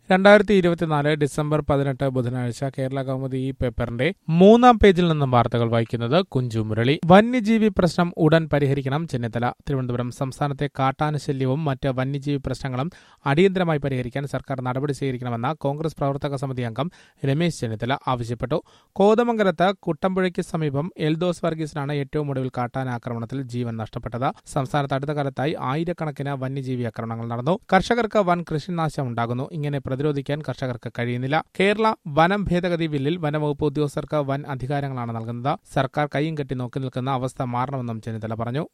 രണ്ടായിരത്തി ഇരുപത്തിനാല് ഡിസംബർ പതിനെട്ട് ബുധനാഴ്ച കേരള കൗമുദി ഈ പേപ്പറിന്റെ മൂന്നാം പേജിൽ നിന്നും വാർത്തകൾ വായിക്കുന്നത് കുഞ്ചു മുരളി വന്യജീവി പ്രശ്നം ഉടൻ പരിഹരിക്കണം ചെന്നിത്തല തിരുവനന്തപുരം സംസ്ഥാനത്തെ കാട്ടാനശല്യവും മറ്റ് വന്യജീവി പ്രശ്നങ്ങളും അടിയന്തരമായി പരിഹരിക്കാൻ സർക്കാർ നടപടി സ്വീകരിക്കണമെന്ന് കോൺഗ്രസ് പ്രവർത്തക സമിതി അംഗം രമേശ് ചെന്നിത്തല ആവശ്യപ്പെട്ടു കോതമംഗലത്ത് കുട്ടമ്പുഴയ്ക്ക് സമീപം എൽദോസ് വർഗീസിനാണ് ഏറ്റവും ഒടുവിൽ കാട്ടാന ആക്രമണത്തിൽ ജീവൻ നഷ്ടപ്പെട്ടത് സംസ്ഥാനത്ത് അടുത്ത കാലത്തായി ആയിരക്കണക്കിന് വന്യജീവി ആക്രമണങ്ങൾ നടന്നു കർഷകർക്ക് വൻ കൃഷിനാശം ഉണ്ടാകുന്നു ഇങ്ങനെ പ്രതിരോധിക്കാൻ കർഷകർക്ക് കഴിയുന്നില്ല കേരള വനം ഭേദഗതി ബില്ലിൽ വനംവകുപ്പ് ഉദ്യോഗസ്ഥർക്ക് വൻ അധികാരങ്ങളാണ് നൽകുന്നത് സർക്കാർ കൈയും കെട്ടി നോക്കി നിൽക്കുന്ന അവസ്ഥ മാറണമെന്നും ചെന്നിത്തല പറഞ്ഞു